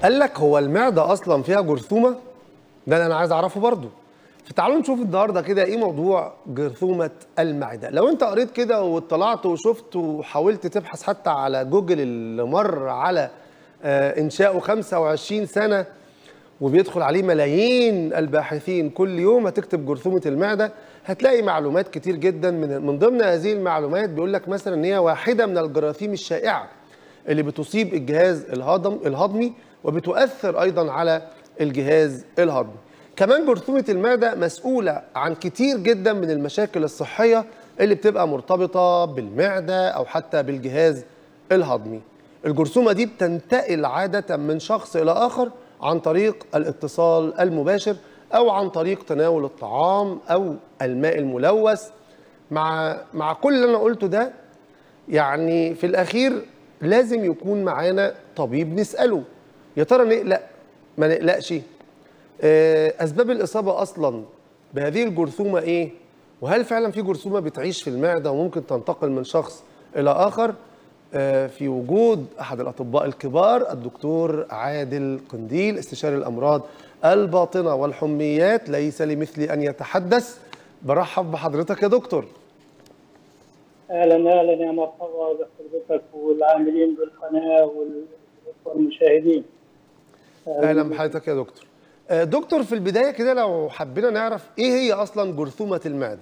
قال لك هو المعده اصلا فيها جرثومه ده اللي انا عايز اعرفه برضو فتعالوا نشوف النهارده كده ايه موضوع جرثومه المعده لو انت قريت كده واطلعت وشفت وحاولت تبحث حتى على جوجل اللي مر على آه، انشاؤه 25 سنه وبيدخل عليه ملايين الباحثين كل يوم هتكتب جرثومه المعده هتلاقي معلومات كتير جدا من من ضمن هذه المعلومات بيقول لك مثلا ان هي واحده من الجراثيم الشائعه اللي بتصيب الجهاز الهضم الهضمي وبتؤثر ايضا على الجهاز الهضمي كمان جرثومه المعده مسؤوله عن كتير جدا من المشاكل الصحيه اللي بتبقى مرتبطه بالمعده او حتى بالجهاز الهضمي الجرثومه دي بتنتقل عاده من شخص الى اخر عن طريق الاتصال المباشر او عن طريق تناول الطعام او الماء الملوث مع مع كل اللي انا قلته ده يعني في الاخير لازم يكون معانا طبيب نساله يا ترى نقلق ما نقلقش آه، اسباب الاصابه اصلا بهذه الجرثومه ايه وهل فعلا في جرثومه بتعيش في المعده وممكن تنتقل من شخص الى اخر آه، في وجود احد الاطباء الكبار الدكتور عادل قنديل استشاري الامراض الباطنه والحميات ليس لمثلي ان يتحدث برحب بحضرتك يا دكتور اهلا اهلا يا مرحبا بحضرتك والعاملين بالقناه والمشاهدين اهلا بحضرتك يا دكتور آه، دكتور في البدايه كده لو حبينا نعرف ايه هي اصلا جرثومه المعده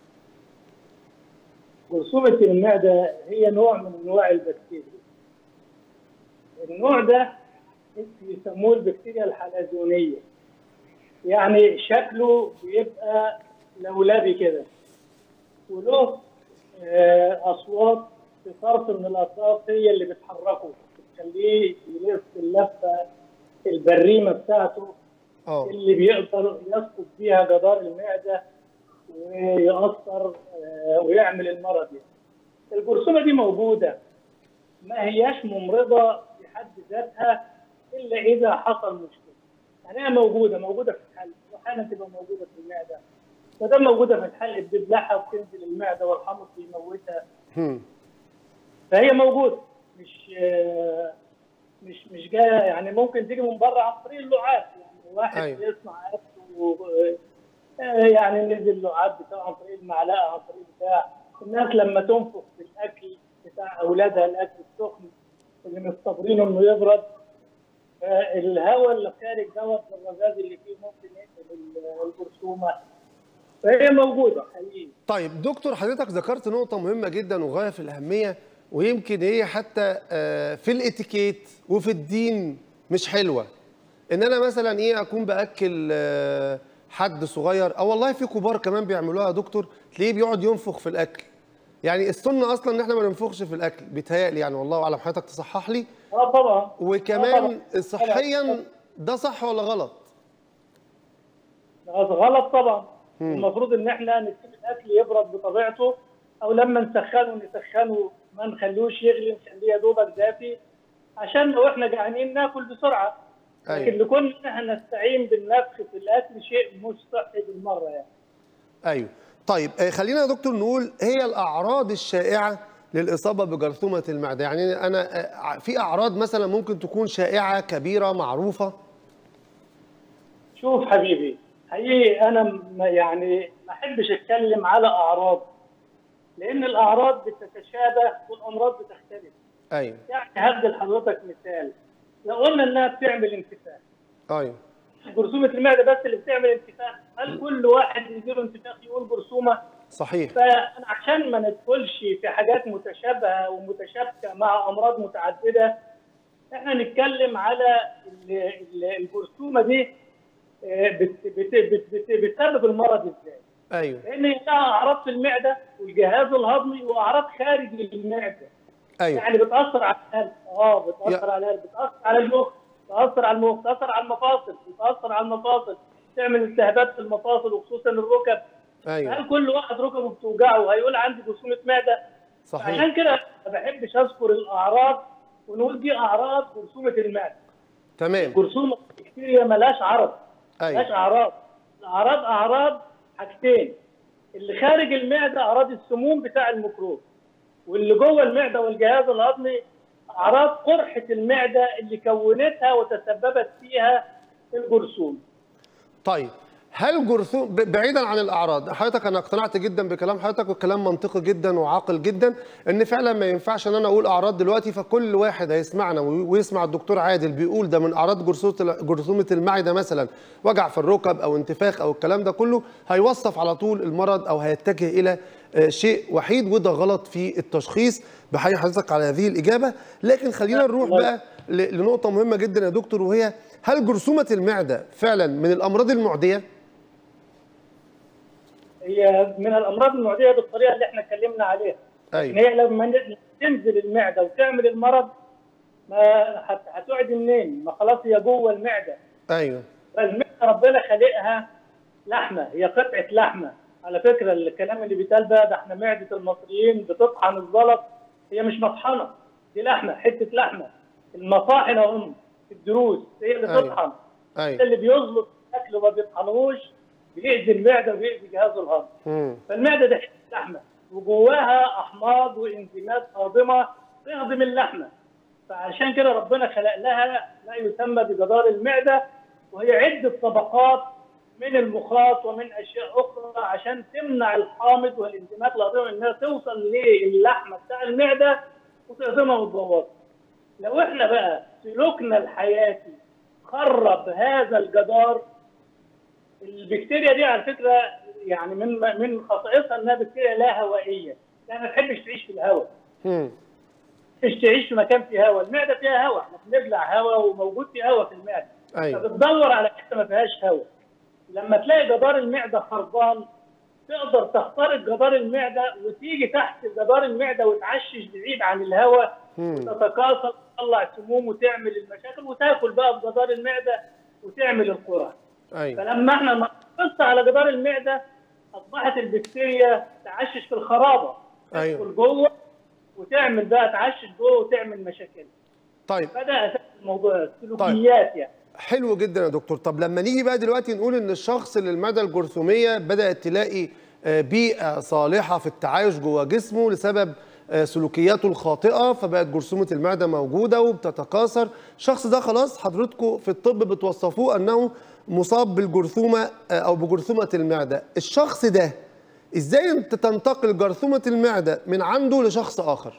جرثومه المعده هي نوع من انواع البكتيريا النوع ده يسموه البكتيريا الحلزونيه يعني شكله بيبقى لولبي كده وله آه، اصوات في طرف من الاطراف هي اللي بتحركه بتخليه يلف اللفه البريمه بتاعته اه اللي بيقدر يسقط بيها جدار المعده ويأثر آه، ويعمل المرض يعني. الجرثومه دي موجوده ما هياش ممرضه بحد ذاتها الا اذا حصل مشكله. يعني هي موجوده موجوده في الحلق واحيانا تبقى موجوده في المعده ما دام موجوده في الحلق بتبلعها وتنزل المعده والحمص بيموتها هم. فهي موجوده مش آه، مش مش جايه يعني ممكن تيجي من بره عن طريق اللعاب يعني واحد أيوة. يصنع اكل و- آه، يعني نزل اللعاب بتاعه عن طريق المعلقه عن طريق بتاع الناس لما تنفخ في الاكل بتاع اولادها الاكل السخن اللي مستبرينه انه يبرد الهواء اللي خارج دوت الرذاذ اللي فيه ممكن يقتل ال- الجرثومه فهي موجوده حقيقي طيب دكتور حضرتك ذكرت نقطة مهمة جدا وغاية في الأهمية ويمكن هي حتى آه، في الاتيكيت وفي الدين مش حلوة إن أنا مثلا إيه أكون بأكل آه، حد صغير أو والله في كبار كمان بيعملوها يا دكتور تلاقيه بيقعد ينفخ في الأكل يعني السنة أصلا إن إحنا ما ننفخش في الأكل بيتهيألي يعني والله أعلم حضرتك تصحح لي اه طبعا آه وكمان طبعاً. صحيا ده صح ولا غلط؟ غلط غلط طبعا مم. المفروض ان احنا نسيب الاكل يبرد بطبيعته او لما نسخنه نسخنه ما نخلوش يغلي نخليه يا دوبك دافي عشان لو احنا جعانين ناكل بسرعه لكن أيوه لكون ان احنا نستعين بالنفخ في الاكل شيء مش صحي بالمره يعني ايوه طيب آه، خلينا يا دكتور نقول هي الاعراض الشائعه للاصابه بجرثومه المعده يعني انا آه، في اعراض مثلا ممكن تكون شائعه كبيره معروفه شوف حبيبي حقيقي انا م- يعني ما احبش اتكلم على اعراض لان الاعراض بتتشابه والامراض بتختلف ايوه يعني هدي لحضرتك مثال لو قلنا انها بتعمل انتفاخ ايوه جرثومه المعده بس اللي بتعمل انتفاخ هل كل واحد يجيله انتفاخ يقول جرثومه صحيح فانا عشان ما ندخلش في حاجات متشابهه ومتشابكه مع امراض متعدده احنا نتكلم على ال- ال- الجرثومه دي آه، بت- بت- بت- بت- بتسبب المرض ازاي؟ ايوه لان هي لها اعراض في المعده والجهاز الهضمي واعراض خارج المعده ايوه يعني بتاثر على القلب اه بتاثر يا- على القلب بتاثر على المخ بتاثر على المخ بتاثر على المفاصل بتاثر على المفاصل تعمل التهابات في المفاصل وخصوصا الركب ايوه هل كل واحد ركبه بتوجعه هيقول عندي جرثومه معده صحيح عشان كده ما بحبش اذكر الاعراض ونقول دي اعراض جرثومه المعده تمام جرثومه البكتيريا ملهاش عرض ملهاش ايوه اعراض الاعراض اعراض حاجتين اللي خارج المعده اعراض السموم بتاع الميكروب واللي جوه المعده والجهاز الهضمي اعراض قرحه المعده اللي كونتها وتسببت فيها الجرثوم طيب هل جرثوم ب- بعيدا عن الاعراض حضرتك انا اقتنعت جدا بكلام حضرتك والكلام منطقي جدا وعاقل جدا ان فعلا ما ينفعش ان انا اقول اعراض دلوقتي فكل واحد هيسمعنا وي- ويسمع الدكتور عادل بيقول ده من اعراض جرثومه جرثومه المعده مثلا وجع في الركب او انتفاخ او الكلام ده كله هيوصف على طول المرض او هيتجه الى آه، شيء وحيد وده غلط في التشخيص بحيي حضرتك على هذه الاجابه لكن خلينا نروح بقى ل- لنقطه مهمه جدا يا دكتور وهي هل جرثومه المعده فعلا من الامراض المعديه؟ هي من الامراض المعديه بالطريقه اللي احنا اتكلمنا عليها ايوه ان هي لما ن- تنزل المعده وتعمل المرض ما هت- هتقعد منين؟ ما خلاص هي جوه المعده ايوه فالمعده ربنا خالقها لحمه هي قطعه لحمه على فكره الكلام اللي بيتقال بقى ده احنا معده المصريين بتطحن الزلط هي مش مطحنه دي لحمه حته لحمه المطاحن هم الدروس هي اللي أيوة. تطحن ايوه اللي بيظبط الاكل وما بيطحنوش بيأذي المعده وبيأذي جهاز الهضم مم. فالمعده ده حته لحمه وجواها احماض وانزيمات هاضمه تهضم اللحمه فعشان كده ربنا خلق لها ما يسمى بجدار المعده وهي عده طبقات من المخاط ومن اشياء اخرى عشان تمنع الحامض والانزيمات الهاضمه انها توصل للحمه بتاع المعده وتهضمها وتبوظها. لو احنا بقى سلوكنا الحياتي خرب هذا الجدار البكتيريا دي على فكره يعني من من خصائصها انها بكتيريا لا هوائيه يعني ما تحبش تعيش في الهواء مم. مش تعيش في مكان فيه هواء المعده فيها هواء احنا بنبلع هواء وموجود في هواء في المعده ايوه فبتدور على حته ما فيهاش هواء لما تلاقي جدار المعده خربان تقدر تخترق جدار المعده وتيجي تحت جدار المعده وتعشش بعيد عن الهواء مم. تتكاثر تطلع سموم وتعمل المشاكل وتاكل بقى في جدار المعده وتعمل القرح ايوه فلما احنا نقص على جدار المعده اصبحت البكتيريا تعشش في الخرابه أيوة. تدخل جوه وتعمل بقى تعشش جوه وتعمل مشاكل طيب فده اساس الموضوع السلوكيات يعني حلو جدا يا دكتور طب لما نيجي بقى دلوقتي نقول ان الشخص اللي المعده الجرثوميه بدات تلاقي آه، بيئه صالحه في التعايش جوه جسمه لسبب آه، سلوكياته الخاطئه فبقت جرثومه المعده موجوده وبتتكاثر الشخص ده خلاص حضرتكم في الطب بتوصفوه انه مصاب بالجرثومه آه، او بجرثومه المعده الشخص ده ازاي انت تنتقل جرثومه المعده من عنده لشخص اخر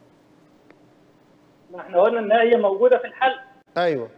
ما احنا قلنا ان هي موجوده في الحلق ايوه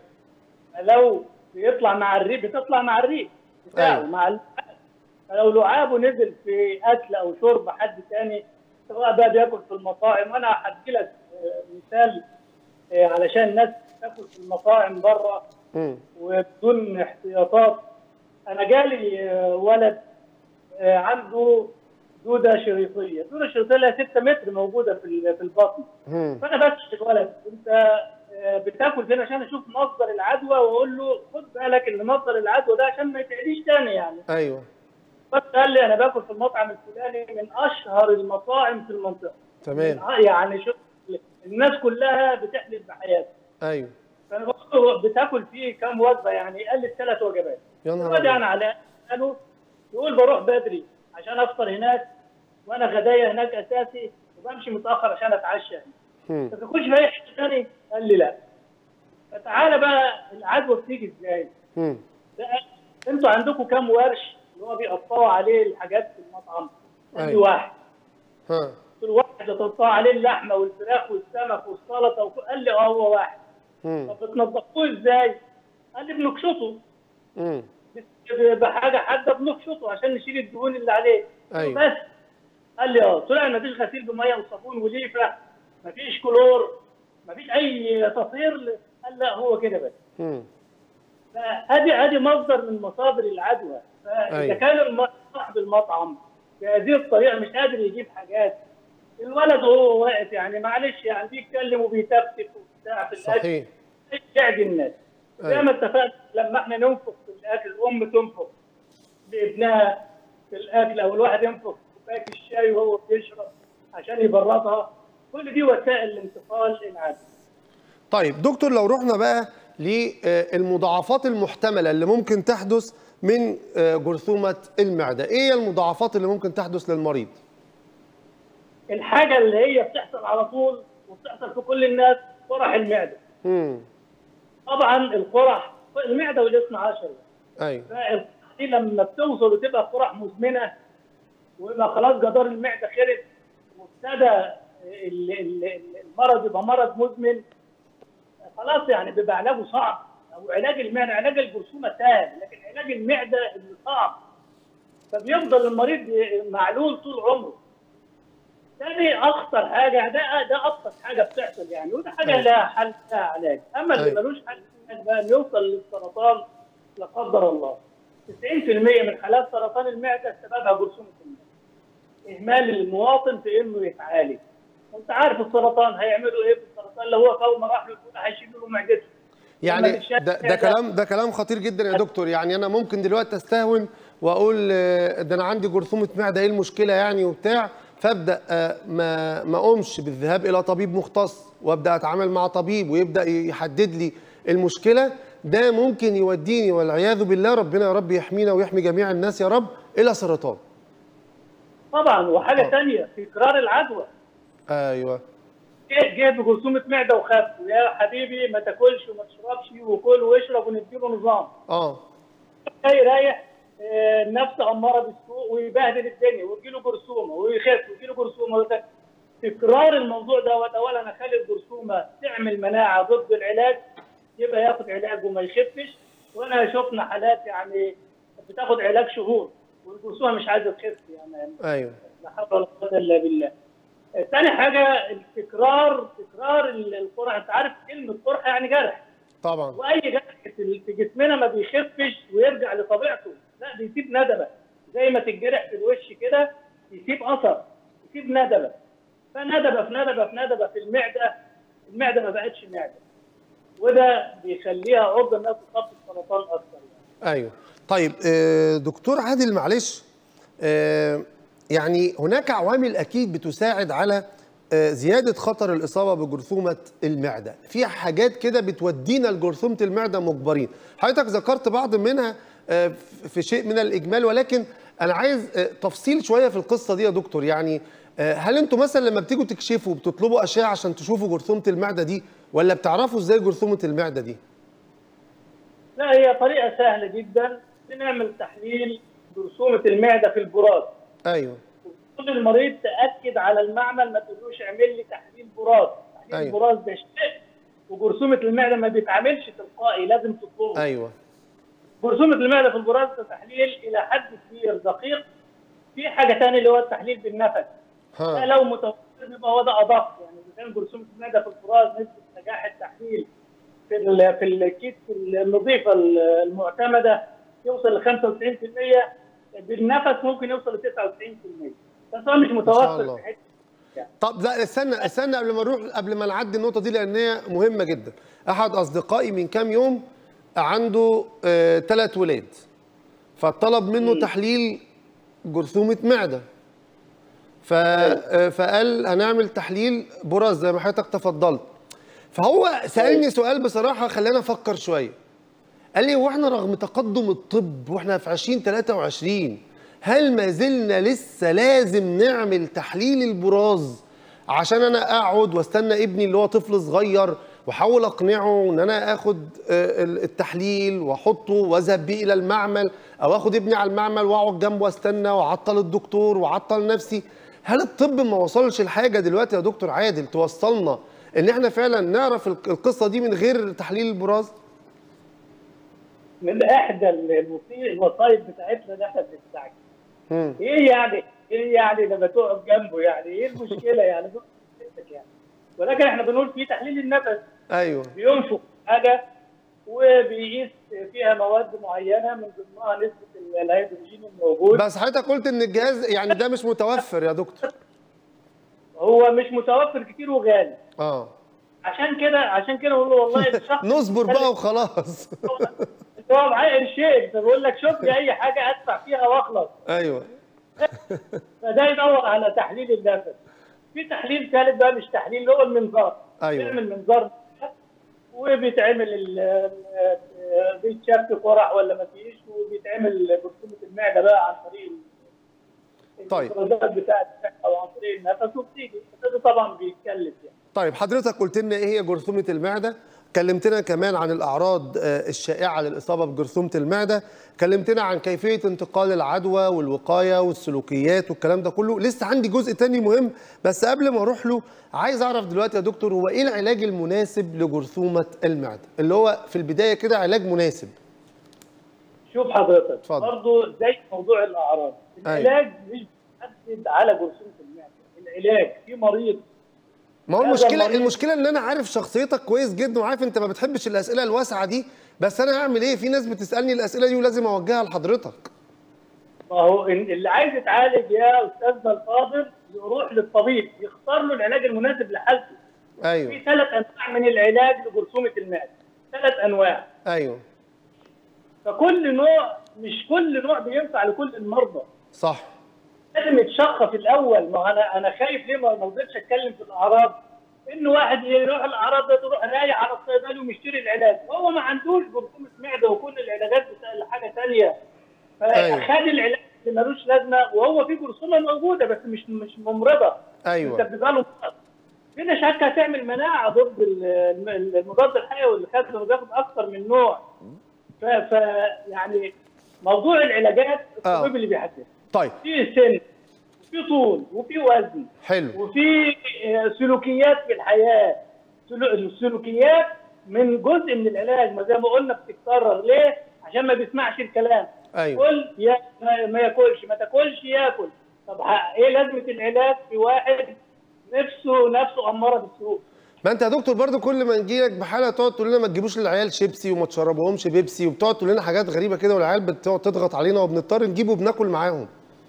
لو بيطلع مع الريق بتطلع مع الريق بتاعه أيوة. مع اللعاب. فلو لعابه نزل في اكل او شرب حد تاني سواء بقى بياكل في المطاعم وانا هدي لك آه، مثال آه، علشان الناس تاكل في المطاعم بره مم. وبدون احتياطات انا جالي آه، ولد آه، عنده دوده شريطيه، الدوده الشريطيه لها 6 متر موجوده في ال- في البطن، مم. فانا بسال الولد انت آه، بتاكل فين عشان اشوف مصدر العدوى واقول له خد بالك ان مصدر العدوى ده عشان ما يتعديش تاني يعني، ايوه بس قال لي انا باكل في المطعم الفلاني من اشهر المطاعم في المنطقه. تمام آه، يعني شوف الناس كلها بتحلف بحياتها. ايوه فانا بقول له بتاكل فيه كام وجبه يعني قال لي ثلاث وجبات. يا نهار بدأ أبيض. انا على قالوا يقول بروح بدري عشان افطر هناك وانا غدايا هناك اساسي وبمشي متاخر عشان اتعشى هناك. مم. ما تاكلش في اي حته ثاني؟ قال لي لا. فتعالى بقى العدوى بتيجي ازاي؟ مم. ده انتوا عندكم كام ورش اللي هو بيقطعوا عليه الحاجات في المطعم؟ قال لي أيوة. واحد. ها قلت له واحد تقطع عليه اللحمه والفراخ والسمك والسلطه وك- قال لي اه هو واحد. مم. طب بتنضفوه ازاي؟ قال لي بنكشطه مم. بحاجه حاده بنقشطه عشان نشيل الدهون اللي عليه أيوة. بس قال لي اه طلع ما فيش غسيل بميه وصابون وليفه ما فيش كلور ما فيش اي تطهير ل- قال لا هو كده بس مم. فادي ادي مصدر من مصادر العدوى فاذا أيوة. كان الم- صاحب المطعم بهذه الطريقه مش قادر يجيب حاجات الولد وهو واقف يعني معلش يعني بيتكلم وبيتفتف وبتاع في الاكل صحيح يساعد الناس زي أيوة. ما اتفقنا لما احنا ننفخ في الاكل الام تنفخ بابنها في الاكل او الواحد ينفخ في كوبايه الشاي وهو بيشرب عشان يبردها كل دي وسائل لانتقال العدوى طيب دكتور لو رحنا بقى للمضاعفات المحتملة اللي ممكن تحدث من آه، جرثومة المعدة ايه هي المضاعفات اللي ممكن تحدث للمريض الحاجه اللي هي بتحصل على طول وبتحصل في كل الناس قرح المعده امم طبعا القرح المعده والاثنى عشر ايوه فالقرح دي لما بتوصل وتبقى قرح مزمنه ويبقى خلاص جدار المعده خرب وابتدى ال- ال- ال- المرض يبقى مرض مزمن خلاص يعني بيبقى علاجه صعب او علاج المعده علاج الجرثومه سهل لكن علاج المعده اللي صعب فبيفضل المريض معلول طول عمره تاني اخطر حاجه ده ده ابسط حاجه بتحصل يعني وده حاجه أيوة. لها حل لها علاج اما اللي أيوة. ملوش حل علاج بقى انه يوصل للسرطان لا قدر الله 90% من حالات سرطان المعده سببها جرثومه المعده اهمال المواطن في انه يتعالج انت عارف السرطان هيعملوا ايه في السرطان لو هو في اول مراحل الاولى هيشيلوا له معدته يعني لما تتشاف ده, ده كده- كلام ده كلام خطير جدا يا دكتور يعني انا ممكن دلوقتي استهون واقول آه، ده انا عندي جرثومه معده ايه المشكله يعني وبتاع فابدا آه، ما ما اقومش بالذهاب الى طبيب مختص وابدا اتعامل مع طبيب ويبدا يحدد لي المشكله ده ممكن يوديني والعياذ بالله ربنا يا رب يحمينا ويحمي جميع الناس يا رب الى سرطان طبعا وحاجه آه. ثانيه تكرار العدوى ايوه جه جه بجرثومه معده وخف يا حبيبي ما تاكلش وما تشربش وكل واشرب ونديله نظام اه جاي رايح آه، نفس اماره بالسوق ويبهدل الدنيا ويجي له جرثومه ويخف ويجي له جرثومه ويخف. تكرار الموضوع دوت اولا اخلي الجرثومه تعمل مناعه ضد العلاج يبقى ياخد علاج وما يخفش وانا شفنا حالات يعني بتاخد علاج شهور والجرثومه مش عايزه تخف يعني ايوه لا حول ولا قوه الا بالله. ثاني حاجه التكرار تكرار القرح انت عارف كلمه قرح يعني جرح طبعا واي جرح في في جسمنا ما بيخفش ويرجع لطبيعته لا بيسيب ندبه زي ما تتجرح في الوش كده يسيب اثر يسيب ندبه فندبه في ندبه في ندبه في المعده المعده ما بقتش معده وده بيخليها عرضه انها تصاب بالسرطان اكثر يعني. ايوه طيب آه، دكتور عادل معلش آه، يعني هناك عوامل اكيد بتساعد على آه، زياده خطر الاصابه بجرثومه المعده في حاجات كده بتودينا لجرثومه المعده مجبرين حضرتك ذكرت بعض منها آه، في شيء من الاجمال ولكن انا عايز آه، تفصيل شويه في القصه دي يا دكتور يعني آه، هل انتوا مثلا لما بتيجوا تكشفوا بتطلبوا اشعه عشان تشوفوا جرثومه المعده دي ولا بتعرفوا ازاي جرثومه المعده دي لا هي طريقه سهله جدا بنعمل تحليل جرثومه المعده في البراز ايوه كل المريض تاكد على المعمل ما تقولوش اعمل لي تحليل براز تحليل أيوة. البراز ده شيء وجرثومه المعده ما بيتعملش تلقائي لازم تطلبه ايوه جرثومه المعده في البراز ده تحليل الى حد كبير دقيق في حاجه ثانيه اللي هو التحليل بالنفس ده ها لو متوفر يبقى هو ده ادق يعني اذا كان جرثومه المعده في البراز نسبه نجاح التحليل في ال في الكيت النظيفه المعتمده يوصل ل 95% بالنفس ممكن يوصل ل 99% بس هو مش متوفر الله. في حته طب لا استنى استنى قبل ما نروح قبل ما نعدي النقطه دي لان هي مهمه جدا احد اصدقائي من كام يوم عنده ثلاث ولاد فطلب منه مم. تحليل جرثومه معده ف... آه، فقال هنعمل تحليل براز زي ما حضرتك تفضلت فهو سالني سؤال بصراحه خلاني افكر شويه قال لي هو احنا رغم تقدم الطب واحنا في 2023 هل ما زلنا لسه لازم نعمل تحليل البراز عشان انا اقعد واستنى ابني اللي هو طفل صغير واحاول اقنعه ان انا اخد آه، التحليل واحطه واذهب بيه الى المعمل او اخد ابني على المعمل واقعد جنبه واستنى واعطل الدكتور واعطل نفسي هل الطب ما وصلش لحاجه دلوقتي يا دكتور عادل توصلنا ان احنا فعلا نعرف القصه دي من غير تحليل البراز من احدى المصي- المصايب بتاعتنا اللي احنا بنستعجل مم. ايه يعني ايه يعني لما تقف جنبه يعني ايه المشكله يعني دول بنتك يعني ولكن احنا بنقول في تحليل النفس ايوه بينفخ حاجه وبيقيس فيها مواد معينه من ضمنها نسبه الهيدروجين الموجود بس حضرتك قلت ان الجهاز يعني ده مش متوفر يا دكتور هو مش متوفر كتير وغالي اه عشان كده عشان كده بقول له والله الشخص نصبر بقى وخلاص هو معاه قرشين فبقول لك شوف لي اي حاجه ادفع فيها واخلص ايوه فده يدور على تحليل النفس في تحليل ثالث بقى مش تحليل اللي هو المنظار أيوة. بيعمل منظار وبيتعمل ال- ال- بيتشاف قرح ولا ما فيش وبيتعمل جرثومه المعده بقى عن طريق ال- طيب. الإفرازات بتاعت او عن طريق النفس وبتيجي بس ده طبعا بيتكلف يعني طيب حضرتك قلت لنا ايه هي جرثومه المعده كلمتنا كمان عن الاعراض آه، الشائعه للاصابه بجرثومه المعده كلمتنا عن كيفيه انتقال العدوى والوقايه والسلوكيات والكلام ده كله لسه عندي جزء تاني مهم بس قبل ما اروح له عايز اعرف دلوقتي يا دكتور هو ايه العلاج المناسب لجرثومه المعده اللي هو في البدايه كده علاج مناسب شوف حضرتك اتفضل. برضه زي موضوع الاعراض أيوة. العلاج مش بيحدد على جرثومه المعده العلاج في مريض ما هو هذا المشكله المريض- المشكله ان انا عارف شخصيتك كويس جدا وعارف انت ما بتحبش الاسئله الواسعه دي بس انا هعمل ايه في ناس بتسالني الاسئله دي ولازم اوجهها لحضرتك ما هو إن- اللي عايز يتعالج يا استاذنا الفاضل يروح للطبيب يختار له العلاج المناسب لحالته ايوه في ثلاث انواع من العلاج لجرثومه المعده ثلاث انواع ايوه فكل نوع مش كل نوع بينفع لكل المرضى صح لازم يتشخص الاول ما انا انا خايف ليه ما ما رضيتش اتكلم في الاعراض ان واحد يروح الاعراض ده تروح رايح على الصيدلي ومشتري العلاج وهو ما عندوش جرثومه معده وكل العلاجات بتاع حاجه ثانيه أيوة. فخد العلاج اللي ملوش لازمه وهو في جرثومه موجوده بس مش مش ممرضه ايوه مسببه له مرض كده شك هتعمل مناعه ضد ال- الم- المضاد الحيوي اللي خد اللي بياخد اكثر من نوع ف, ف يعني موضوع العلاجات الطبيب اللي بيحدد طيب في سن وفي طول وفي وزن حلو وفي آه، سلوكيات في الحياه سلو- السلوكيات من جزء من العلاج ما زي ما قلنا بتتكرر ليه؟ عشان ما بيسمعش الكلام ايوه كل يا ما- ما ياكلش ما تاكلش ياكل طب ه- ايه لازمه العلاج في واحد نفسه نفسه اماره بالسوء ما انت يا دكتور برضو كل ما نجي لك بحاله تقعد تقول لنا ما تجيبوش للعيال شيبسي وما تشربوهمش بيبسي وبتقعد تقول لنا حاجات غريبه كده والعيال بتقعد تضغط علينا وبنضطر نجيبه وبناكل معاهم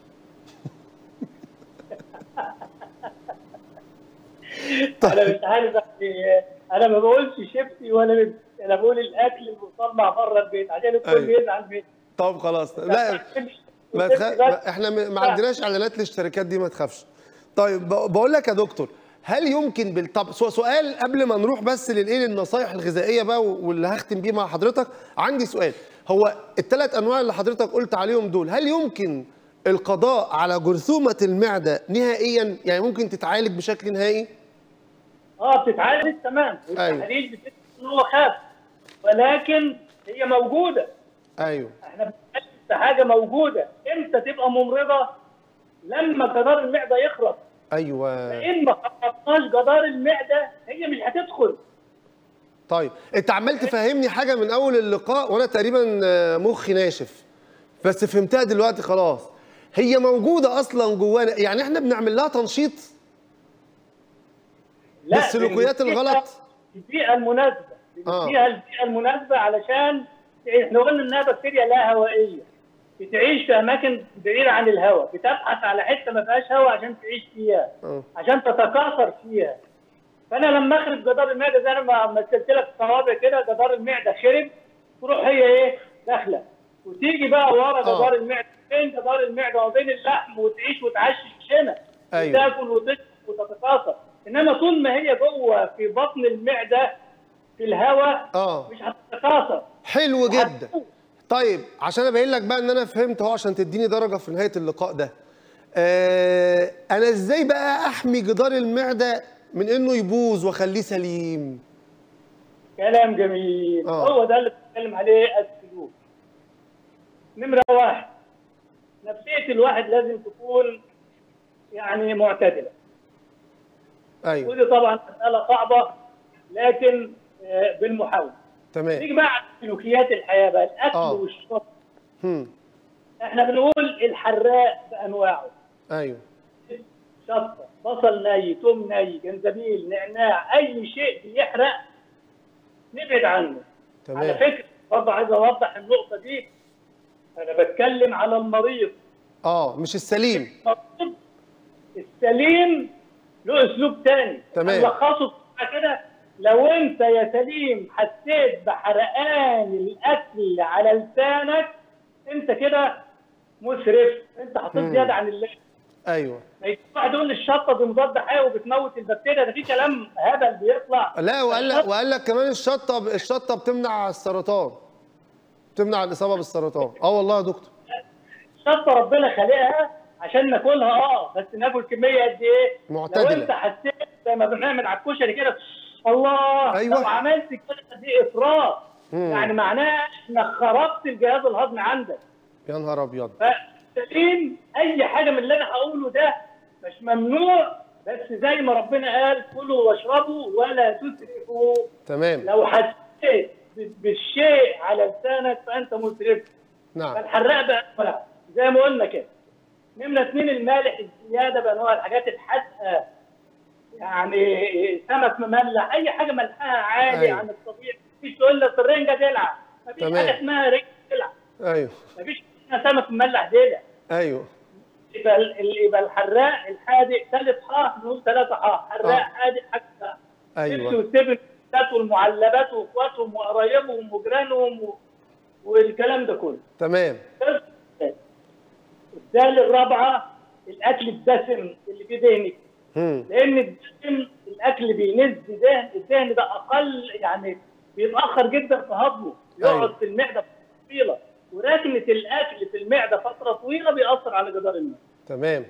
انا مش عارف يعني انا ما بقولش شيبسي ولا بيبسي انا بقول الاكل المصنع بره البيت عشان الكل أيوة. يزعل مني طب خلاص لا ما تخ... ما احنا م- ما عندناش اعلانات للشركات دي ما تخافش طيب ب- بقول لك يا دكتور هل يمكن بال... طب سو- سؤال قبل ما نروح بس للايه للنصايح الغذائيه بقى و- واللي هختم بيه مع حضرتك عندي سؤال هو الثلاث انواع اللي حضرتك قلت عليهم دول هل يمكن القضاء على جرثومه المعده نهائيا يعني ممكن تتعالج بشكل نهائي اه بتتعالج تمام والتحاليل بتثبت ان هو خاف ولكن هي موجوده ايوه احنا بنتكلم في حاجه موجوده امتى تبقى ممرضه لما جدار المعده يخرب ايوه فان ما خربناش جدار المعده هي مش هتدخل طيب انت عمال تفهمني حاجه من اول اللقاء وانا تقريبا آه، مخي ناشف بس فهمتها دلوقتي خلاص هي موجوده اصلا جوانا يعني احنا بنعمل لها تنشيط لا بالسلوكيات بنديها الغلط؟ البيئه المناسبه آه. بنديها البيئه المناسبه علشان احنا قلنا انها بكتيريا لا هوائيه بتعيش في اماكن بعيده عن الهواء بتبحث على حته ما فيهاش هواء عشان تعيش فيها اه عشان تتكاثر فيها فانا لما اخرب جدار المعده زي انا ما مثلت لك الصوابع كده جدار المعده خرب تروح هي ايه داخله وتيجي بقى ورا آه. جدار المعده بين جدار المعده وبين اللحم وتعيش وتعشش هنا أيوة. وتاكل وتشرب وتتكاثر انما طول ما هي جوه في بطن المعده في الهواء اه مش هتتكاثر حلو جدا وهتموت. طيب عشان ابين لك بقى ان انا فهمت اهو عشان تديني درجه في نهايه اللقاء ده آه انا ازاي بقى احمي جدار المعده من انه يبوظ واخليه سليم كلام جميل آه. هو ده اللي بتكلم عليه السلوك نمرة واحد نفسية الواحد لازم تكون يعني معتدلة ايوه ودي طبعا مسألة صعبة لكن آه، بالمحاولة تمام نيجي بقى على سلوكيات الحياة بقى الأكل آه. والشرب هم. احنا بنقول الحراق بأنواعه ايوه شطة بصل ني توم ني جنزبيل نعناع أي شيء بيحرق نبعد عنه على تمام فكره برضه عايز اوضح النقطه دي انا بتكلم على المريض اه مش السليم المريض السليم له اسلوب تاني تمام. لخصه كده لو انت يا سليم حسيت بحرقان الاكل على لسانك انت كده مسرف انت حطيت مم. زياده عن اللازم ايوه ما يجيش واحد يقول لي الشطه دي مضاد حيوي وبتموت البكتيريا ده في كلام هبل بيطلع لا وقال لك وقال لك كمان الشطه الشطه بتمنع السرطان بتمنع الاصابه بالسرطان اه والله يا دكتور الشطه ربنا خالقها عشان ناكلها اه بس ناكل كميه قد ايه؟ معتدلة. لو انت حسيت زي ما بنعمل على الكشري كده الله أيوة. لو عملت كده دي افراط مم. يعني معناها انك خربت الجهاز الهضمي عندك يا نهار ابيض فسليم اي حاجه من اللي انا هقوله ده مش ممنوع بس زي ما ربنا قال كلوا واشربوا ولا تسرفوا تمام لو حسيت ب- بالشيء على لسانك فانت مسرف نعم فالحراق بقى أنواع. زي ما قلنا كده نمرة اثنين المالح الزيادة بأنواع الحاجات الحادقة يعني سمك مملح أي حاجة ملحها عالي أيوة. عن الطبيعي مفيش تقول لك الرنجة دلع مفيش تمام. حاجة اسمها رنجة دلع ايوه مفيش حاجة اسمها سمك مملح دلع ايوه يبقى ال- يبقى الحراق الحادق ثالث حاء نقول ثلاثة حاء حراق آه. حادق حاجة ايوه وسبن والمعلبات واخواتهم وقرايبهم وجيرانهم و- والكلام ده كله تمام الدالة الرابعة الأكل الدسم اللي فيه دهن مم. لأن الدسم الأكل بينز دهن الدهن ده أقل يعني بيتأخر جدا في هضمه يقعد أيوة. في المعدة فترة طويلة وركنة الأكل في المعدة فترة طويلة بيأثر على جدار المعدة تمام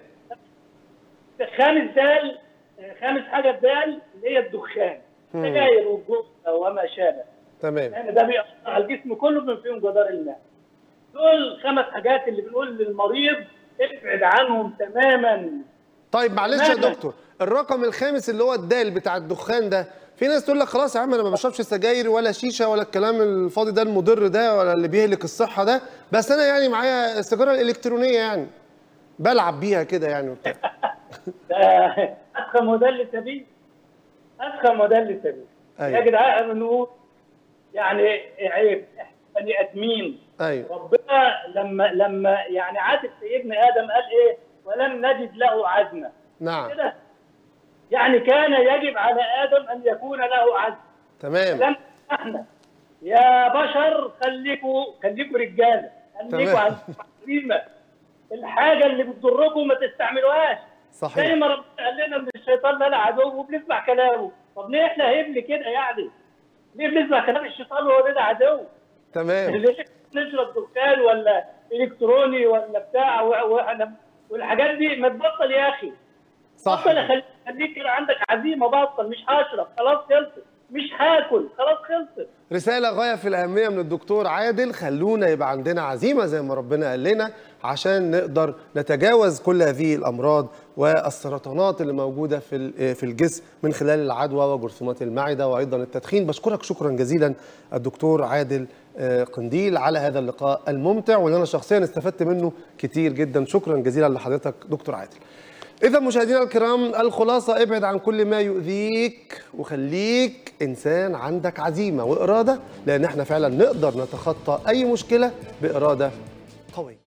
خامس دال خامس حاجة الدال اللي هي الدخان مم. سجاير والجثة وما شابه تمام يعني ده بيأثر على الجسم كله بما فيهم جدار المعدة دول خمس حاجات اللي بنقول للمريض ابعد عنهم تماما طيب معلش يا تماماً. دكتور الرقم الخامس اللي هو الدال بتاع الدخان ده في ناس تقول لك خلاص يا عم انا ما بشربش سجاير ولا شيشه ولا الكلام الفاضي ده المضر ده ولا اللي بيهلك الصحه ده بس انا يعني معايا السيجاره الالكترونيه يعني بلعب بيها كده يعني وبتاع ده أسخن موديل سبيل أسخن موديل سبيل أيوة. يا جدعان بنقول يعني عيب إحنا بني آدمين ايوه ربنا لما لما يعني عاتب سيدنا آدم قال إيه ولم نجد له عزما نعم كده يعني كان يجب على آدم أن يكون له عزم تمام لم احنا يا بشر خليكوا خليكوا رجاله خليكوا تمام. عزيمه الحاجه اللي بتضركم ما تستعملوهاش زي صحيح ما ربنا قال لنا ان الشيطان لنا عدو وبنسمع كلامه طب ليه احنا هبل كده يعني ليه بنسمع كلام الشيطان وهو لنا عدو تمام ليه نشرب دخان ولا الكتروني ولا بتاع و- واحنا والحاجات دي ما تبطل يا اخي صح بطل خليك خليك كده عندك عزيمه بطل مش هشرب خلاص خلصت مش هاكل خلاص خلصت رسالة غاية في الأهمية من الدكتور عادل خلونا يبقى عندنا عزيمة زي ما ربنا قال لنا عشان نقدر نتجاوز كل هذه الأمراض والسرطانات اللي موجودة في ال- في الجسم من خلال العدوى وجرثومات المعدة وأيضا التدخين بشكرك شكرا جزيلا الدكتور عادل آه، قنديل على هذا اللقاء الممتع واللي أنا شخصيا استفدت منه كتير جدا شكرا جزيلا لحضرتك دكتور عادل إذا مشاهدينا الكرام الخلاصة ابعد عن كل ما يؤذيك وخليك إنسان عندك عزيمة وإرادة لأن احنا فعلا نقدر نتخطى أي مشكلة بإرادة قوية